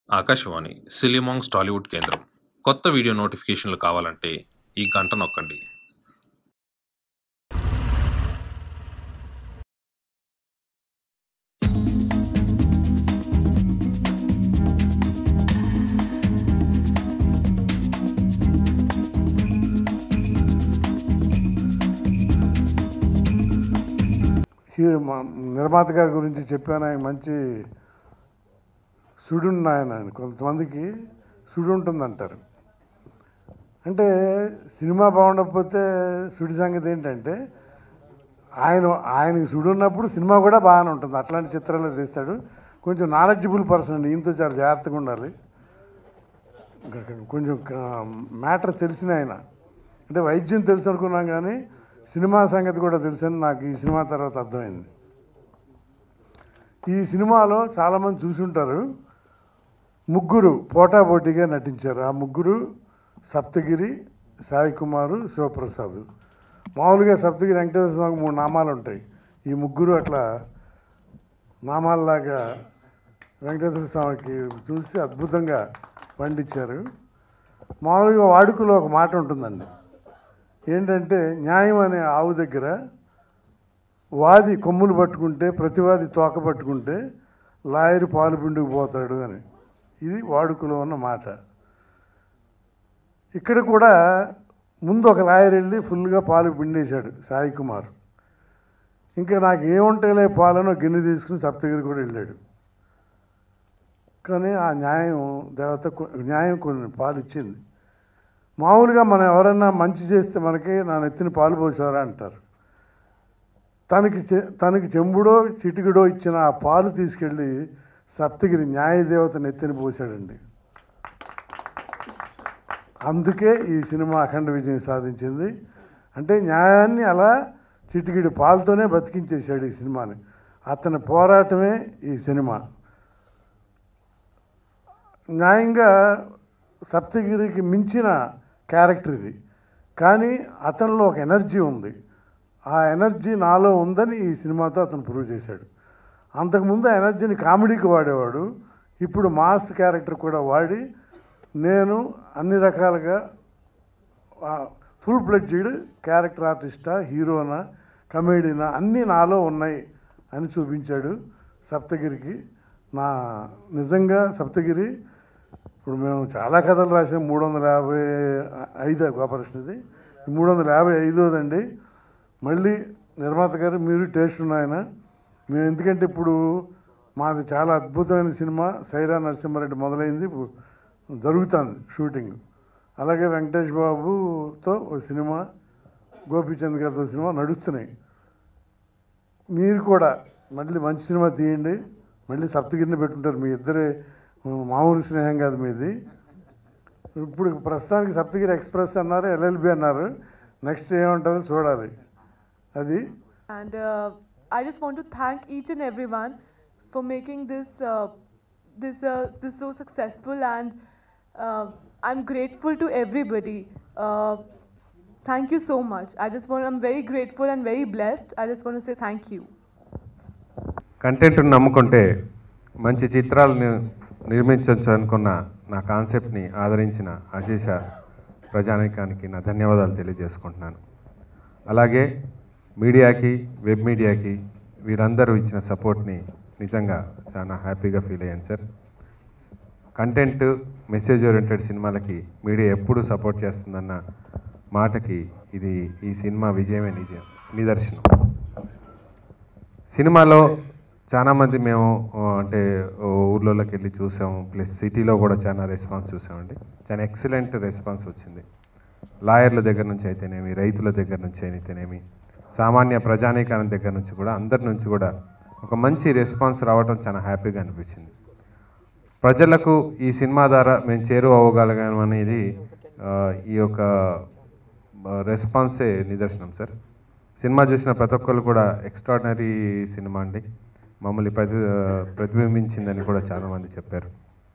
ఆకాశవాణి సిలిమాంగ్స్ టాలీవుడ్ కేంద్రం కొత్త వీడియో నోటిఫికేషన్లు కావాలంటే ఈ గంట నొక్కండి హీ- మా నిర్మాత గారి గురించి చెప్పాను ఆయన మంచి సుడున్న ఆయన ఆయన కొంతమందికి సుడి ఉంటుందంటారు అంటే సినిమా బాగుండకపోతే సుడి సంగతి ఏంటంటే ఆయన ఆయనకి సుడి ఉన్నప్పుడు సినిమా కూడా బాగానే ఉంటుంది అట్లాంటి చిత్రాలు తీస్తాడు కొంచెం నాలెడ్జబుల్ పర్సన్ అండి ఈయనతో చాలా జాగ్రత్తగా ఉండాలి కొంచెం మ్యాటర్ తెలిసిన ఆయన అంటే వైద్యం తెలుసు అనుకున్నాం కానీ సినిమా సంగతి కూడా తెలుసని నాకు ఈ సినిమా తర్వాత అర్థమైంది ఈ సినిమాలో చాలామంది చూసుంటారు ముగ్గురు పోటాపోటీగా నటించారు ఆ ముగ్గురు సప్తగిరి సాయి కుమారు శివప్రసాద్ మామూలుగా సప్తగిరి వెంకటేశ్వర స్వామికి మూడు నామాలు ఉంటాయి ఈ ముగ్గురు అట్లా నామాల్లాగా వెంకటేశ్వర స్వామికి చూసి అద్భుతంగా పండించారు మామూలుగా వాడుకలో ఒక మాట ఉంటుందండి ఏంటంటే న్యాయం అనే ఆవు దగ్గర వాది కొమ్ములు పట్టుకుంటే ప్రతివాది తోక పట్టుకుంటే లాయర్ పాలు పిండుకు పోతాడు అని ఇది వాడుకలో ఉన్న మాట ఇక్కడ కూడా ముందు ఒక లాయర్ వెళ్ళి ఫుల్గా పాలు పిండేశాడు సాయి కుమార్ ఇంకా నాకు ఏముంటేలే పాలను గిన్నె తీసుకుని సప్తగిరి కూడా వెళ్ళాడు కానీ ఆ న్యాయం దేవత కొ- న్యాయం కొన్ని పాలు ఇచ్చింది మామూలుగా మనం ఎవరన్నా మంచి చేస్తే మనకి నా నెత్తిన పాలు పోసారా అంటారు తనకి చె- తనకి చెంబుడో చిటికడో ఇచ్చిన ఆ పాలు తీసుకెళ్ళి సప్తగిరి న్యాయదేవత నెత్తిన పోసాడండి అందుకే ఈ సినిమా అఖండ విజయం సాధించింది అంటే న్యాయాన్ని అలా చిటికిడి పాలతోనే బతికించేశాడు ఈ సినిమాని అతని పోరాటమే ఈ సినిమా న్యాయంగా సప్తగిరికి మించిన క్యారెక్టర్ ఇది కానీ అతనిలో ఒక ఎనర్జీ ఉంది ఆ ఎనర్జీ నాలో ఉందని ఈ సినిమాతో అతను ప్రూవ్ చేశాడు అంతకుముందు ఆ ఎనర్జీని కామెడీకి వాడేవాడు ఇప్పుడు మాస్ క్యారెక్టర్ కూడా వాడి నేను అన్ని రకాలుగా ఫుల్ బ్లడ్జెడ్ క్యారెక్టర్ ఆర్టిస్టా హీరోనా కమేడీనా అన్నీ నాలో ఉన్నాయి అని చూపించాడు సప్తగిరికి నా నిజంగా సప్తగిరి ఇప్పుడు మేము చాలా కథలు రాసాం మూడు వందల యాభై ఐదు కోఆపరేషన్ ఇది మూడు వందల యాభై ఐదోదండి మళ్ళీ నిర్మాత గారు మీరు టేస్ట్ ఉన్నాయన మేము ఎందుకంటే ఇప్పుడు మాది చాలా అద్భుతమైన సినిమా సైరా నరసింహారెడ్డి మొదలైంది ఇప్పుడు జరుగుతుంది షూటింగ్ అలాగే వెంకటేష్ బాబుతో ఒక సినిమా గోపీచంద్ గారితో సినిమా నడుస్తున్నాయి మీరు కూడా మళ్ళీ మంచి సినిమా తీయండి మళ్ళీ సప్తగిరిని పెట్టుకుంటారు మీ ఇద్దరే మామూలు స్నేహం కాదు మీది ఇప్పుడు ప్రస్తుతానికి సప్తగిరి ఎక్స్ప్రెస్ అన్నారు ఎల్ఎల్బి అన్నారు నెక్స్ట్ ఏమంటారో చూడాలి అది And uh, I just want to thank each and everyone for making this uh, this uh, this so successful, and uh, I'm grateful to everybody. Uh, thank you so much. I just want I'm very grateful and very blessed. I just want to say thank you. కంటెంట్ని నమ్ముకుంటే మంచి చిత్రాలను నిర్మించవచ్చు అనుకున్న నా కాన్సెప్ట్ని ఆదరించిన ఆశీష ప్రజానికానికి నా ధన్యవాదాలు తెలియజేసుకుంటున్నాను అలాగే మీడియాకి వెబ్ మీడియాకి వీరందరూ ఇచ్చిన సపోర్ట్ని నిజంగా చాలా హ్యాపీగా ఫీల్ అయ్యాను సార్ కంటెంట్ మెసేజ్ ఓరియంటెడ్ సినిమాలకి మీడియా ఎప్పుడు సపోర్ట్ చేస్తుందన్న మాటకి ఇది ఈ సినిమా విజయమే నిజం నిదర్శనం సినిమాలో చాలామంది మేము ఆ, అంటే ఓ ఊర్లోకి వెళ్ళి చూసాము ప్లస్ సిటీలో కూడా చాలా రెస్పాన్స్ చూసామండి చాలా ఎక్సలెంట్ రెస్పాన్స్ వచ్చింది లాయర్ల దగ్గర నుంచి అయితేనేమి రైతుల దగ్గర నుంచి అయితేనేమి సామాన్య ప్రజానీకానం దగ్గర నుంచి కూడా అందరి నుంచి కూడా ఒక మంచి రెస్పాన్స్ రావడం చాలా హ్యాపీగా అనిపించింది ప్రజలకు ఈ సినిమా ద్వారా మేము చేరువ అవ్వగలిగాం అనేది ఆ, ఈ యొక్క ఆ, రెస్పాన్సే నిదర్శనం సార్ సినిమా చూసిన ప్రతి ఒక్కరు కూడా ఎక్స్ట్రాడినరీ సినిమా అండి మమ్మల్ని ప్రతి ప్రతిబింబించిందని కూడా చాలామంది చెప్పారు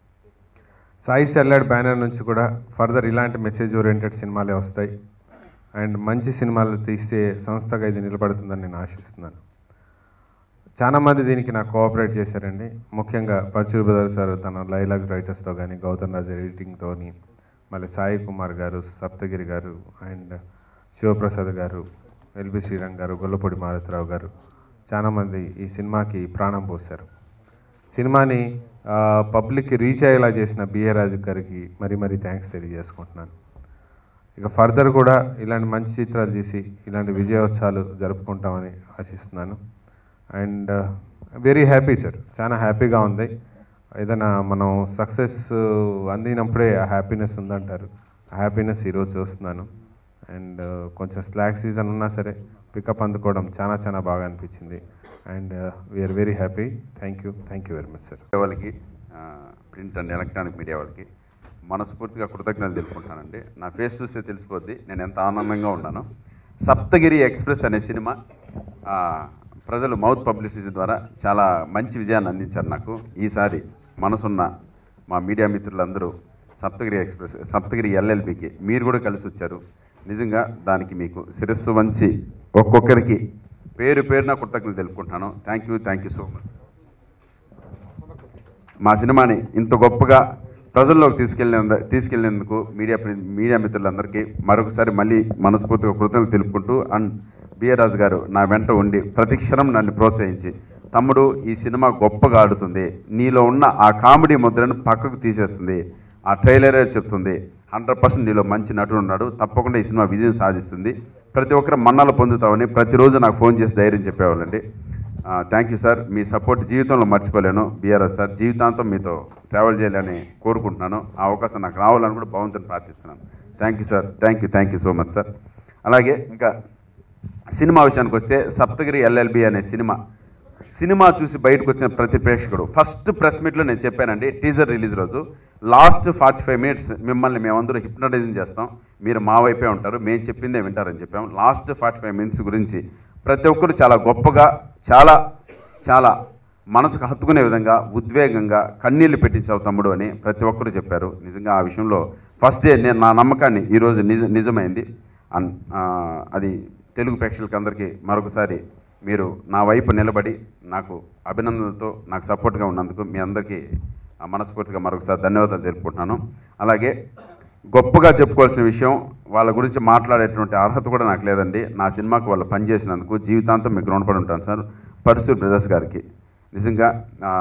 సాయి సెల్లాడ్ బ్యానర్ నుంచి కూడా ఫర్దర్ ఇలాంటి మెసేజ్ ఓరియంటెడ్ సినిమాలే వస్తాయి అండ్ మంచి సినిమాలు తీసే సంస్థగా ఇది నిలబడుతుందని నేను ఆశిస్తున్నాను చాలా మంది దీనికి నాకు కోఆపరేట్ చేశారండి ముఖ్యంగా పరచూరు బ్రదర్ సార్ తన లైలాగ్ రైటర్స్తో కానీ గౌతమ్ రాజు ఎడిటింగ్తోని మళ్ళీ సాయి కుమార్ గారు సప్తగిరి గారు అండ్ శివప్రసాద్ గారు ఎల్బి శ్రీరంగ్ గారు గొల్లపూడి మారుతిరావు గారు చాలామంది ఈ సినిమాకి ప్రాణం పోశారు సినిమాని ఆ, పబ్లిక్కి రీచ్ అయ్యేలా చేసిన బిఏ రాజు గారికి మరీ మరీ థ్యాంక్స్ తెలియజేసుకుంటున్నాను ఇక ఫర్దర్ కూడా ఇలాంటి మంచి చిత్రాలు తీసి ఇలాంటి విజయోత్సవాలు జరుపుకుంటామని ఆశిస్తున్నాను అండ్ వెరీ హ్యాపీ సార్ చాలా హ్యాపీగా ఉంది ఏదైనా మనం సక్సెస్ అందినప్పుడే ఆ హ్యాపీనెస్ ఉందంటారు ఆ హ్యాపీనెస్ ఈరోజు చూస్తున్నాను అండ్ కొంచెం స్లాక్ సీజన్ ఉన్నా సరే పికప్ అందుకోవడం చాలా చాలా బాగా అనిపించింది and we are very happy thank you thank you very much sir media వాళ్ళకి ప్రింట్ అండ్ ఎలక్ట్రానిక్ మీడియా వాళ్ళకి మనస్ఫూర్తిగా కృతజ్ఞతలు తెలుపుకుంటానండి నా ఫేస్ చూస్తే తెలిసిపోద్ది నేను ఎంత ఆనందంగా ఉన్నాను సప్తగిరి ఎక్స్ప్రెస్ అనే సినిమా ఆ, ప్రజలు మౌత్ పబ్లిసిటీ ద్వారా చాలా మంచి విజయాన్ని అందించారు నాకు ఈసారి మనసున్న మా మీడియా మిత్రులందరూ సప్తగిరి ఎక్స్ప్రెస్ సప్తగిరి ఎల్ఎల్బికి మీరు కూడా కలిసి వచ్చారు నిజంగా దానికి మీకు శిరస్సు వంచి ఒక్కొక్కరికి పేరు పేరున కృతజ్ఞతలు తెలుపుకుంటున్నాను thank you thank you so much మా సినిమాని ఇంత గొప్పగా ప్రజల్లోకి తీసుకెళ్ళిన తీసుకెళ్లేందుకు మీడియా ప్రి- మీడియా మిత్రులందరికీ మరొకసారి మళ్ళీ మనస్ఫూర్తిగా కృతజ్ఞతలు తెలుపుకుంటూ అండ్ బిఆర్ రాజు గారు నా వెంట ఉండి ప్రతి క్షణం నన్ను ప్రోత్సహించి తమ్ముడు ఈ సినిమా గొప్పగా ఆడుతుంది నీలో ఉన్న ఆ కామెడీ ముద్రను పక్కకు తీసేస్తుంది ఆ ట్రైలరే చెప్తుంది హండ్రెడ్ పర్సెంట్ నీలో మంచి నటుడు ఉన్నాడు తప్పకుండా ఈ సినిమా విజయం సాధిస్తుంది ప్రతి ఒక్కరు మన్నలు పొందుతామని ప్రతిరోజు నాకు ఫోన్ చేసి ధైర్యం చెప్పేవాళ్ళండి థ్యాంక్ యూ సార్ మీ సపోర్ట్ జీవితంలో మర్చిపోలేను బీఆర్ఎస్ సార్ జీవితాంతం మీతో ట్రావెల్ చేయాలని కోరుకుంటున్నాను ఆ అవకాశం నాకు రావాలని కూడా భగవంతుని ప్రార్థిస్తున్నాను thank you sir thank you thank you so much sir అలాగే ఇంకా సినిమా విషయానికి వస్తే సప్తగిరి ఎల్ఎల్బి అనే సినిమా సినిమా చూసి బయటకు వచ్చిన ప్రతి ప్రేక్షకుడు ఫస్ట్ ప్రెస్ మీట్లో నేను చెప్పానండి టీజర్ రిలీజ్ రోజు లాస్ట్ ఫార్టీ ఫైవ్ మినిట్స్ మిమ్మల్ని మేమందరూ హిప్నటైజింగ్ చేస్తాం మీరు మా వైపే ఉంటారు మేము చెప్పిందే వింటారని చెప్పాం లాస్ట్ ఫార్టీ ఫైవ్ మినిట్స్ గురించి ప్రతి ఒక్కరు చాలా గొప్పగా చాలా చాలా మనసుకు హత్తుకునే విధంగా ఉద్వేగంగా కన్నీళ్లు పెట్టించావు తమ్ముడు అని ప్రతి ఒక్కరు చెప్పారు నిజంగా ఆ విషయంలో ఫస్ట్ డే నేను నా నమ్మకాన్ని ఈరోజు నిజ నిజమైంది అన్ ఆ, అది తెలుగు ప్రేక్షకులకి అందరికీ మరొకసారి మీరు నా వైపు నిలబడి నాకు అభినందనలతో నాకు సపోర్ట్గా ఉన్నందుకు మీ అందరికీ ఆ, మనస్ఫూర్తిగా మరొకసారి ధన్యవాదాలు తెలుపుకుంటున్నాను అలాగే గొప్పగా చెప్పుకోవాల్సిన విషయం వాళ్ళ గురించి మాట్లాడేటువంటి అర్హత కూడా నాకు లేదండి నా సినిమాకు వాళ్ళు పనిచేసినందుకు జీవితాంతం మీకు రుణపడి ఉంటాను సార్ పరశుర్ బ్రదర్స్ గారికి నిజంగా ఆ,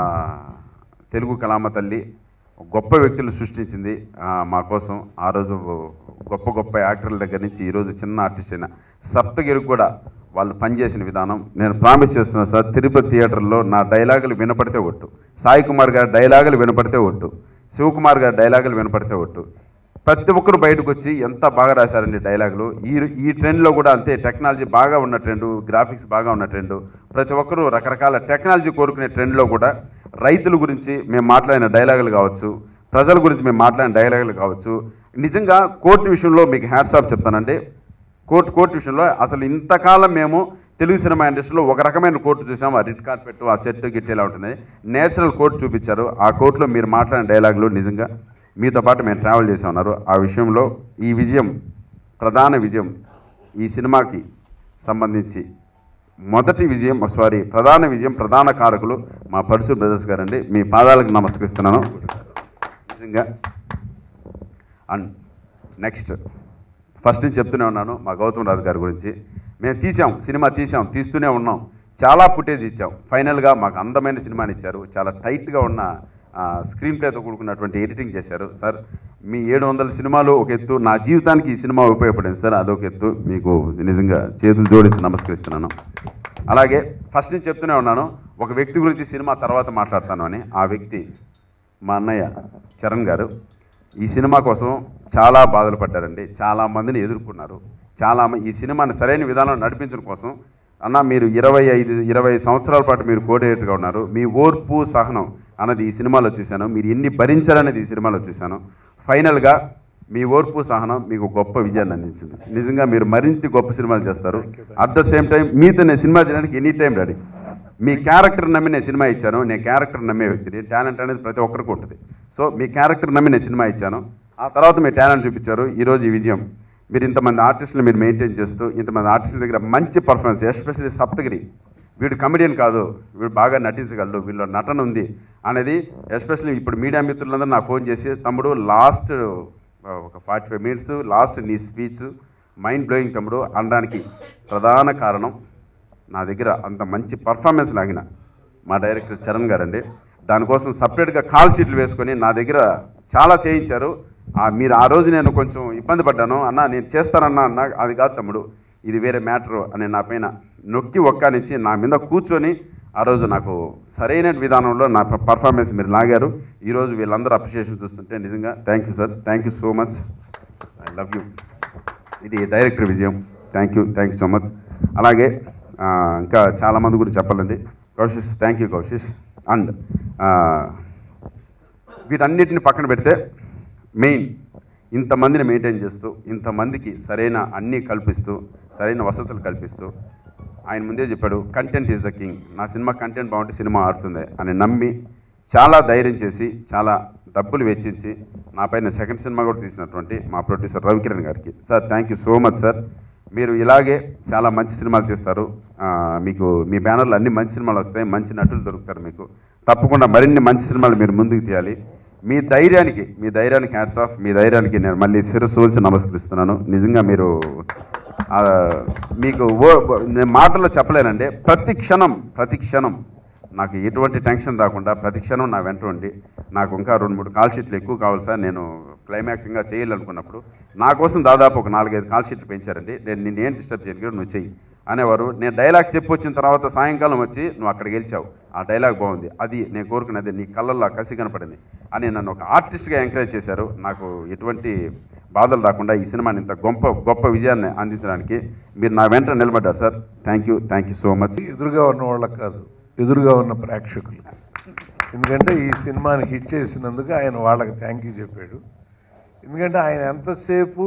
తెలుగు కళామ తల్లి గొప్ప వ్యక్తులు సృష్టించింది ఆ, మా కోసం ఆ రోజు గొప్ప గొప్ప యాక్టర్ల దగ్గర నుంచి ఈరోజు చిన్న ఆర్టిస్ట్ అయిన సప్తగిరికి కూడా వాళ్ళు పనిచేసిన విధానం నేను ప్రామిస్ చేస్తున్నాను సార్ తిరుపతి థియేటర్లో నా డైలాగులు వినపడితే ఒట్టు సాయి కుమార్ గారి డైలాగులు వినపడితే ఒట్టు శివకుమార్ గారి డైలాగులు వినపడితే ఒట్టు ప్రతి ఒక్కరు బయటకు వచ్చి ఎంత బాగా రాశారండి డైలాగులు ఈ ఈ ట్రెండ్లో కూడా అంతే టెక్నాలజీ బాగా ఉన్న ట్రెండ్ గ్రాఫిక్స్ బాగా ఉన్న ట్రెండ్ ప్రతి ఒక్కరూ రకరకాల టెక్నాలజీ కోరుకునే ట్రెండ్లో కూడా రైతుల గురించి మేము మాట్లాడిన డైలాగులు కావచ్చు ప్రజల గురించి మేము మాట్లాడిన డైలాగులు కావచ్చు నిజంగా కోర్టు విషయంలో మీకు హ్యాట్స్ ఆఫ్ చెప్తానండి కోర్టు కోర్టు విషయంలో అసలు ఇంతకాలం మేము తెలుగు సినిమా ఇండస్ట్రీలో ఒక రకమైన కోర్టు చూసాము ఆ రిట్ కార్పెట్ ఆ సెట్ గిట్ ఇలా ఉంటుంది నేచురల్ కోర్టు చూపించారు ఆ కోర్టులో మీరు మాట్లాడిన డైలాగులు నిజంగా మీతో పాటు మేము ట్రావెల్ చేసి ఉన్నారు ఆ విషయంలో ఈ విజయం ప్రధాన విజయం ఈ సినిమాకి సంబంధించి మొదటి విజయం సారీ ప్రధాన విజయం ప్రధాన కారకులు మా పరుసు బ్రదర్స్ గారండి మీ పాదాలకు నమస్కరిస్తున్నాను నిజంగా అండ్ నెక్స్ట్ ఫస్ట్ నుంచి చెప్తూనే ఉన్నాను మా గౌతమ్ రాజు గారి గురించి మేము తీసాం సినిమా తీసాం తీస్తూనే ఉన్నాం చాలా ఫుటేజ్ ఇచ్చాం ఫైనల్గా మాకు అందమైన సినిమాని ఇచ్చారు చాలా టైట్గా ఉన్న స్క్రీన్ ప్లేతో కూడుకున్నటువంటి ఎడిటింగ్ చేశారు సార్ మీ ఏడు వందల సినిమాలు ఒక ఎత్తు నా జీవితానికి ఈ సినిమా ఉపయోగపడింది సార్ అదొక ఎత్తు మీకు నిజంగా చేతులు జోడించి నమస్కరిస్తున్నాను అలాగే ఫస్ట్ నుంచి చెప్తూనే ఉన్నాను ఒక వ్యక్తి గురించి సినిమా తర్వాత మాట్లాడతాను అని ఆ వ్యక్తి మా అన్నయ్య చరణ్ గారు ఈ సినిమా కోసం చాలా బాధలు పడ్డారండి చాలా మందిని ఎదుర్కొన్నారు చాలా మ- ఈ సినిమాని సరైన విధానంలో నడిపించడం కోసం అన్న మీరు ఇరవై ఐదు ఇరవై సంవత్సరాల పాటు మీరు కోడేట్టుగా ఉన్నారు మీ ఓర్పు సహనం అన్నది ఈ సినిమాలో చూశాను మీరు ఎన్ని భరించారనేది ఈ సినిమాలో చూశాను ఫైనల్గా మీ ఓర్పు సహనం మీకు గొప్ప విజయాన్ని అందించింది నిజంగా మీరు మరింత గొప్ప సినిమాలు చేస్తారు అట్ ద సేమ్ టైం మీతో నేను సినిమా చేయడానికి ఎనీ టైం రెడీ మీ క్యారెక్టర్ నమ్మి నేను సినిమా ఇచ్చాను నేను క్యారెక్టర్ నమ్మే వ్యక్తిని టాలెంట్ అనేది ప్రతి ఒక్కరికి ఉంటుంది సో మీ క్యారెక్టర్ నమ్మి నేను సినిమా ఇచ్చాను ఆ తర్వాత మీ టాలెంట్ చూపించారు ఈరోజు ఈ విజయం మీరు ఇంతమంది ఆర్టిస్టులు మీరు మెయింటైన్ చేస్తూ ఇంతమంది ఆర్టిస్టుల దగ్గర మంచి పర్ఫార్మెన్స్ ఎస్పెషల్లీ సప్తగిరి వీడు కమెడియన్ కాదు వీడు బాగా నటించగలడు వీళ్ళ నటన ఉంది అనేది ఎస్పెషల్లీ ఇప్పుడు మీడియా మిత్రులందరూ నాకు ఫోన్ చేసి తమ్ముడు లాస్ట్ ఒక ఫార్టీ ఫైవ్ మినిట్స్ లాస్ట్ నీ స్పీచ్ మైండ్ బ్లోయింగ్ తమ్ముడు అనడానికి ప్రధాన కారణం నా దగ్గర అంత మంచి పర్ఫార్మెన్స్ లాగిన మా డైరెక్టర్ చరణ్ గారండి దానికోసం సపరేట్గా కాల్ షీట్లు వేసుకొని నా దగ్గర చాలా చేయించారు ఆ మీరు ఆ రోజు నేను కొంచెం ఇబ్బంది పడ్డాను అన్న నేను చేస్తానన్నా అన్న అది కాదు తమ్ముడు ఇది వేరే మ్యాటరు అని నా పైన నొక్కి ఒక్కానిచ్చి నా మీద కూర్చొని ఆ రోజు నాకు సరైన విధానంలో నా పర్ఫార్మెన్స్ మీరు లాగారు ఈరోజు వీళ్ళందరూ అప్రిషియేషన్ చూస్తుంటే నిజంగా thank you sir thank you so much I love you ఇది డైరెక్టర్ విజయం thank you thank you so much అలాగే ఆ, ఇంకా చాలామంది గురించి చెప్పాలండి Kaushish thank you Kaushish and వీటన్నిటిని పక్కన పెడితే మెయిన్ ఇంతమందిని మెయింటైన్ చేస్తూ ఇంతమందికి సరైన అన్నీ కల్పిస్తూ సరైన వసతులు కల్పిస్తూ ఆయన ముందే చెప్పాడు కంటెంట్ ఈజ్ ద కింగ్ నా సినిమా కంటెంట్ బాగుంటే సినిమా ఆడుతుంది అని నమ్మి చాలా ధైర్యం చేసి చాలా డబ్బులు వెచ్చించి నా పైన సెకండ్ సినిమా కూడా తీసినటువంటి మా ప్రొడ్యూసర్ రవికిరణ్ గారికి sir thank you so much sir మీరు ఇలాగే చాలా మంచి సినిమాలు తీస్తారు ఆ, మీకు మీ బ్యానర్లో అన్ని మంచి సినిమాలు వస్తాయి మంచి నటులు దొరుకుతారు మీకు తప్పకుండా మరిన్ని మంచి సినిమాలు మీరు ముందుకు తీయాలి మీ ధైర్యానికి మీ ధైర్యానికి హ్యాట్స్ ఆఫ్ మీ ధైర్యానికి నేను మళ్ళీ శిరస్సు ఉంచి నమస్కరిస్తున్నాను నిజంగా మీరు ఆ, మీకు ఓ నేను మాటల్లో చెప్పలేనండి ప్రతి క్షణం ప్రతి క్షణం నాకు ఎటువంటి టెన్షన్ రాకుండా ప్రతి క్షణం నా వెంట ఉండి నాకు ఇంకా రెండు మూడు కాల్ షీట్లు ఎక్కువ కావాలి సార్ నేను క్లైమాక్స్ ఇంకా చేయాలనుకున్నప్పుడు నా కోసం దాదాపు ఒక నాలుగైదు కాల్ షీట్లు పెంచారండి నేను నిన్ను ఏం డిస్టర్బ్ చేయను నువ్వు చెయ్యి అనేవారు నేను డైలాగ్ చెప్పి వచ్చిన తర్వాత సాయంకాలం వచ్చి నువ్వు అక్కడికి గెలిచావు ఆ డైలాగ్ బాగుంది అది నేను కోరుకున్నది నీ కళ్ళల్లో ఆ కసి కనపడింది అని నన్ను ఒక ఆర్టిస్ట్గా ఎంకరేజ్ చేశారు నాకు ఎటువంటి బాధలు రాకుండా ఈ సినిమాని ఇంత గొప్ప గొప్ప విజయాన్ని అందించడానికి మీరు నా వెంట నిలబడ్డారు sir thank you thank you so much ఎదురుగా ఉన్న వాళ్ళకి కాదు ఎదురుగా ఉన్న ప్రేక్షకులు ఎందుకంటే ఈ సినిమాని హిట్ చేసినందుకు ఆయన వాళ్ళకి థ్యాంక్ యూ చెప్పాడు ఎందుకంటే ఆయన ఎంతసేపు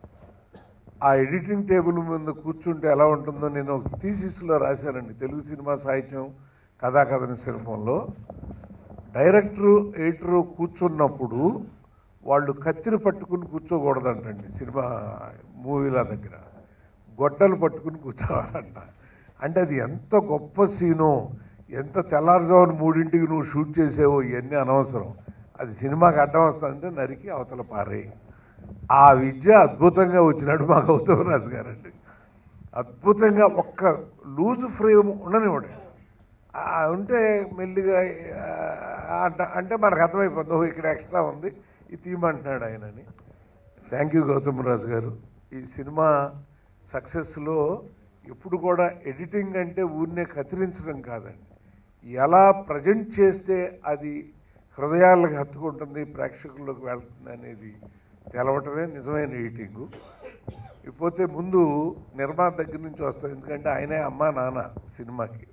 ఆ ఎడిటింగ్ టేబుల్ మీద కూర్చుంటే ఎలా ఉంటుందో నేను ఒక థీసిస్లో రాశానండి తెలుగు సినిమా సాహిత్యం కథాకథన శిల్పంలో డైరెక్టరు ఎడిటరు కూర్చున్నప్పుడు వాళ్ళు కత్తిరి పట్టుకుని కూర్చోకూడదంటండి సినిమా మూవీల దగ్గర గొడ్డలు పట్టుకుని కూర్చోవాలంట అంటే అది ఎంత గొప్ప సీనో ఎంత తెల్లారుజామున మూడింటికి నువ్వు షూట్ చేసేవో ఇవన్నీ అనవసరం అది సినిమాకి అడ్డం వస్తుందంటే నరికి అవతల పారే ఆ విద్య అద్భుతంగా వచ్చినాడు మా గౌతమ్ రాజు గారండి అద్భుతంగా ఒక్క లూజ్ ఫ్రేమ్ ఉండనివ్వడు ఆ, ఉంటే మెల్లిగా ఆ, అంట- అంటే మనకు అర్థమైపోతుంది "ఓహో, ఇక్కడ ఎక్స్ట్రా ఉంది ఇది తీయమంటున్నాడు ఆయనని థ్యాంక్ యూ గౌతమ్ రాజు గారు ఈ సినిమా సక్సెస్లో ఎప్పుడు కూడా ఎడిటింగ్ అంటే ఊరినే కత్తిరించడం కాదండి ఎలా ప్రజెంట్ చేస్తే అది హృదయాలకు హత్తుకుంటుంది ప్రేక్షకుల్లోకి వెళ్తుంది అనేది తెలవటమే నిజమైన ఎడిటింగు ఇకపోతే ముందు నిర్మాత దగ్గర నుంచి వస్తుంది ఎందుకంటే ఆయనే అమ్మ నాన్న సినిమాకి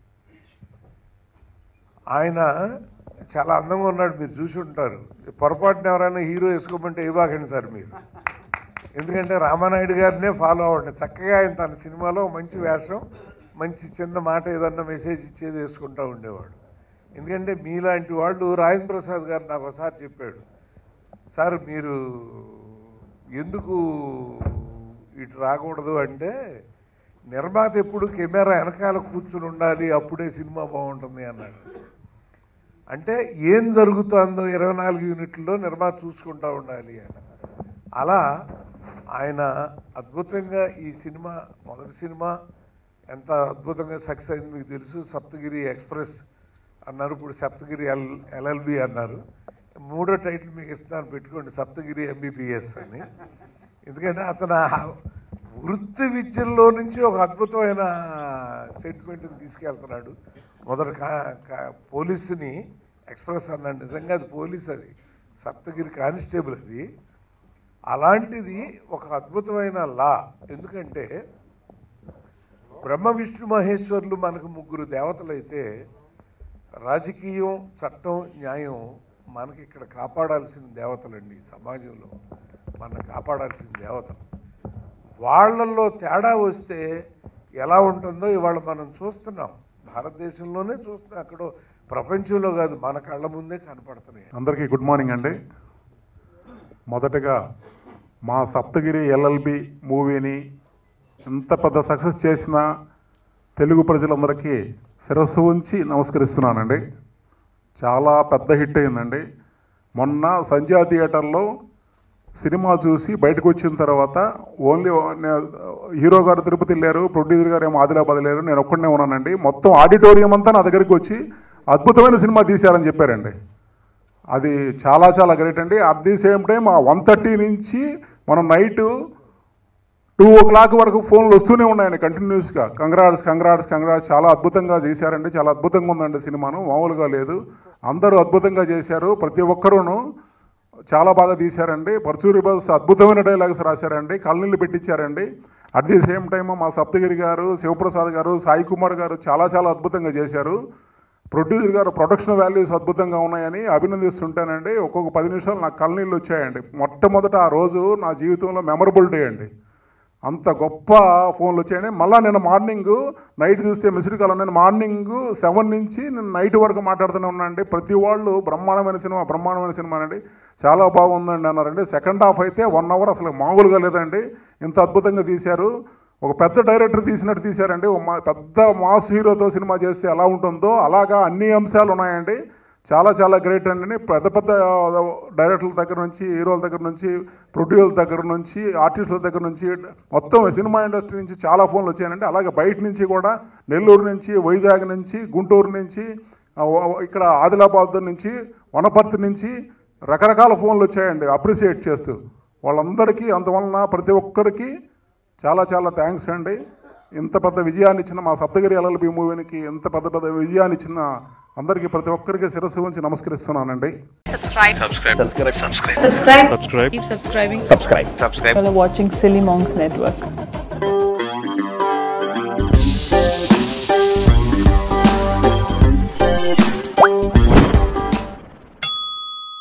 ఆయన చాలా అందంగా ఉన్నాడు మీరు చూసి ఉంటారు పొరపాటున ఎవరైనా హీరో వేసుకోమంటే ఇవ్వకండి సార్ మీరు ఎందుకంటే రామానాయుడు గారినే ఫాలో అవ్వండి చక్కగా ఆయన తన సినిమాలో మంచి వేషం మంచి చిన్న మాట ఏదన్నా మెసేజ్ ఇచ్చేది వేసుకుంటూ ఉండేవాడు ఎందుకంటే మీలాంటి వాళ్ళు రాజేంద్ర ప్రసాద్ గారు నాకు ఒకసారి చెప్పాడు సార్ మీరు ఎందుకు ఇటు రాకూడదు అంటే నిర్మాత ఎప్పుడు కెమెరా వెనకాల కూర్చుని ఉండాలి అప్పుడే సినిమా బాగుంటుంది అన్నాడు అంటే ఏం జరుగుతుందో ఇరవై నాలుగు యూనిట్లలో నిర్మాత చూసుకుంటూ ఉండాలి అని అలా ఆయన అద్భుతంగా ఈ సినిమా మొదటి సినిమా ఎంత అద్భుతంగా సక్సెస్ అయింది మీకు తెలుసు సప్తగిరి ఎక్స్ప్రెస్ అన్నారు ఇప్పుడు సప్తగిరి ఎల్ ఎల్ఎల్బి అన్నారు మూడో టైటిల్ మీకు ఇస్తున్నాను పెట్టుకోండి సప్తగిరి ఎంబీబీఎస్ అని ఎందుకంటే అతను ఆ వృత్తి విద్యల్లో నుంచి ఒక అద్భుతమైన సెంటిమెంట్ని తీసుకెళ్తున్నాడు మొదట కా కా- పోలీసుని ఎక్స్ప్రెస్ అన్నాడు నిజంగా అది పోలీస్ అది సప్తగిరి కానిస్టేబుల్ అది అలాంటిది ఒక అద్భుతమైన లా ఎందుకంటే బ్రహ్మ విష్ణు మహేశ్వరులు మనకు ముగ్గురు దేవతలైతే రాజకీయం చట్టం న్యాయం మనకి ఇక్కడ కాపాడాల్సిన దేవతలండి ఈ సమాజంలో మనం కాపాడాల్సిన దేవతలు వాళ్ళల్లో తేడా వస్తే ఎలా ఉంటుందో ఇవాళ మనం చూస్తున్నాం భారతదేశంలోనే చూస్తున్నాం అక్కడ ప్రపంచంలో కాదు మన కళ్ళ ముందే కనపడుతున్నాయి అందరికీ గుడ్ మార్నింగ్ అండి మొదటగా మా సప్తగిరి ఎల్ఎల్బి మూవీని ఎంత పెద్ద సక్సెస్ చేసిన తెలుగు ప్రజలందరికీ శిరస్సు ఉంచి నమస్కరిస్తున్నానండి చాలా పెద్ద హిట్ అయిందండి మొన్న సంధ్యా థియేటర్లో సినిమా చూసి బయటకు వచ్చిన తర్వాత ఓన్లీ నే- హీరో గారు తిరుపతి వెళ్ళారు ప్రొడ్యూసర్ గారు ఏమో ఆదిలాబాద్ వెళ్ళారు నేను ఒక్కడనే ఉన్నానండి మొత్తం ఆడిటోరియం అంతా నా దగ్గరికి వచ్చి అద్భుతమైన సినిమా తీశారని చెప్పారండి అది చాలా చాలా గ్రేట్ అండి అట్ ది సేమ్ టైం ఆ వన్ థర్టీ నుంచి మనం నైట్ టూ ఓ క్లాక్ వరకు ఫోన్లు వస్తూనే ఉన్నాయండి కంటిన్యూస్గా కంగ్రాట్స్ కంగ్రాట్స్ కంగ్రాట్స్ చాలా అద్భుతంగా చేశారండి చాలా అద్భుతంగా ఉందండి సినిమాను మామూలుగా లేదు అందరూ అద్భుతంగా చేశారు ప్రతి ఒక్కరూను చాలా బాగా తీశారండి పర్చూరి బస్ అద్భుతమైన డైలాగ్స్ రాశారండి కళ్ళనీళ్ళు పెట్టించారండి అట్ ది సేమ్ టైం మా సప్తగిరి గారు శివప్రసాద్ గారు సాయి కుమార్ గారు చాలా చాలా అద్భుతంగా చేశారు ప్రొడ్యూసర్ గారు ప్రొడక్షన్ వాల్యూస్ అద్భుతంగా ఉన్నాయని అభినందిస్తుంటానండి ఒక్కొక్క పది నిమిషాలు నాకు కళ్ళనీళ్ళు వచ్చాయండి మొట్టమొదట ఆ రోజు నా జీవితంలో మెమరబుల్ డే అండి అంత గొప్ప ఫోన్లు వచ్చాయండి మళ్ళీ నేను మార్నింగ్ నైట్ చూస్తే మిస్డ్ కాల్ నేను మార్నింగ్ సెవెన్ నుంచి నేను నైట్ వరకు మాట్లాడుతూనే ఉన్నానండి ప్రతి వాళ్ళు బ్రహ్మాండమైన సినిమా బ్రహ్మాండమైన సినిమా అండి చాలా బాగుందండి అన్నారండి సెకండ్ హాఫ్ అయితే వన్ అవర్ అసలు మామూలుగా లేదండి ఇంత అద్భుతంగా తీశారు ఒక పెద్ద డైరెక్టర్ తీసినట్టు తీశారండి ఒక మా- పెద్ద మాస్ హీరోతో సినిమా చేస్తే ఎలా ఉంటుందో అలాగా అన్ని అంశాలు ఉన్నాయండి చాలా చాలా గ్రేట్ అండి పెద్ద పెద్ద డైరెక్టర్ల దగ్గర నుంచి హీరోల దగ్గర నుంచి ప్రొడ్యూసర్ల దగ్గర నుంచి ఆర్టిస్టుల దగ్గర నుంచి మొత్తం సినిమా ఇండస్ట్రీ నుంచి చాలా ఫోన్లు వచ్చాయండి అలాగే బయట నుంచి కూడా నెల్లూరు నుంచి వైజాగ్ నుంచి గుంటూరు నుంచి ఆ, ఓ- ఇక్కడ ఆదిలాబాద్ నుంచి వనపర్తి నుంచి రకరకాల ఫోన్లు వచ్చాయండి అప్రిషియేట్ చేస్తూ వాళ్ళందరికీ అందువలన ప్రతి ఒక్కరికి చాలా చాలా థ్యాంక్స్ అండి ఇంత పెద్ద విజయాన్ని ఇచ్చిన మా సప్తగిరి ఎల్ఎల్బి మూవీకి ఇంత పెద్ద పెద్ద విజయాన్ని ఇచ్చిన అందరికీ ప్రతి ఒక్కరికి శిరస్సు ఉంచి నమస్కరిస్తున్నానండి subscribe subscribe subscribe keep subscribing subscribe You're watching silly monks network